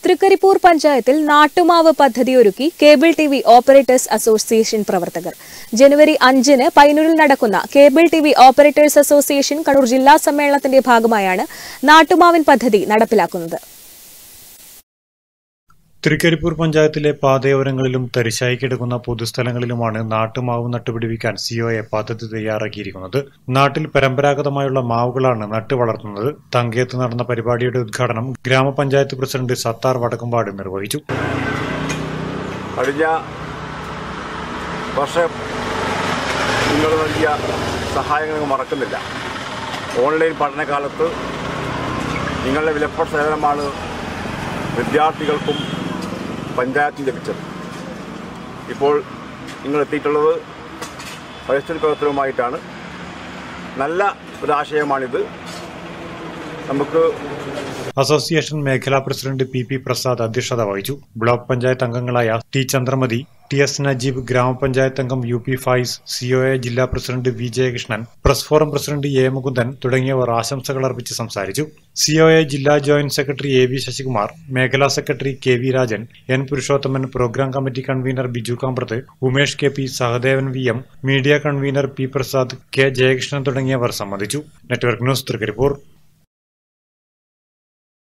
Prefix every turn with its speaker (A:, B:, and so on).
A: തൃക്കരിപ്പൂർ പഞ്ചായത്തിൽ നാട്ടുമാവ് പദ്ധതിയൊരുക്കി cable T V operators association പ്രവർത്തകർ ജനുവരി അഞ്ചിന് പൈനൂരിൽ നടക്കുന്ന cable T V operators association Kannur ജില്ലാ സമ്മേളനത്തിന്റെ ഭാഗമായാണ് നാട്ടുമാവിൻ പദ്ധതി നടപ്പിലാക്കുന്നത്
B: തൃക്കരിപ്പൂർ പഞ്ചായത്തിലെ പാതയോരങ്ങളിലും തരിശായി കിടക്കുന്ന പൊതുസ്ഥലങ്ങളിലുമാണ് നാട്ടുമാവ് നട്ടുപിടിപ്പിക്കാൻ സിഒഎ പദ്ധതി തയ്യാറാക്കിയിരിക്കുന്നത് നാട്ടിൽ പരമ്പരാഗതമായുള്ള മാവുകളാണ് നട്ടു വളർത്തുന്നത് തങ്കയത്ത് നടന്ന പരിപാടിയുടെ ഉദ്ഘാടനം ഗ്രാമപഞ്ചായത്ത് പ്രസിഡന്റ് സത്താർ വടക്കുംപാട് നിർവഹിച്ചു
C: കഴിഞ്ഞ വർഷം നിങ്ങൾ നൽകിയ സഹായങ്ങൾ മറക്കുന്നില്ല ഓൺലൈൻ പഠനകാലത്ത് നിങ്ങളുടെ വിലപ്പെട്ട സേവനമാണ് വിദ്യാർത്ഥികൾക്കും പഞ്ചായത്തിന് ലഭിച്ചത് ഇപ്പോൾ നിങ്ങൾ എത്തിയിട്ടുള്ളത് പരിസ്ഥിതി പ്രവർത്തനവുമായിട്ടാണ് നല്ല ഒരാശയമാണിത് നമുക്ക്
B: അസോസിയേഷൻ മേഖലാ പ്രസിഡന്റ് പി പി പ്രസാദ് അധ്യക്ഷത വഹിച്ചു ബ്ലോക്ക് പഞ്ചായത്ത് അംഗങ്ങളായ T Chandramathi T S Najeeb ഗ്രാമപഞ്ചായത്ത് അംഗം യു പി ഫായിസ് സിഒഎ ജില്ലാ president V Jayakrishnan press forum president A Mukundan തുടങ്ങിയവർ ആശംസകൾ അർപ്പിച്ച് സംസാരിച്ചു സിഒഎ ജില്ലാ joint secretary A V Sasikumar മേഖലാ secretary K V Rajan N Purushothaman programme committee convener Biju Kamprath Umesh K P Sahadevan V M media convener P Prasad K Jayakrishnan തുടങ്ങിയവർ സംബന്ധിച്ചു നെറ്റ്വർക്ക് ന്യൂസ് തൃക്കരിപ്പൂർ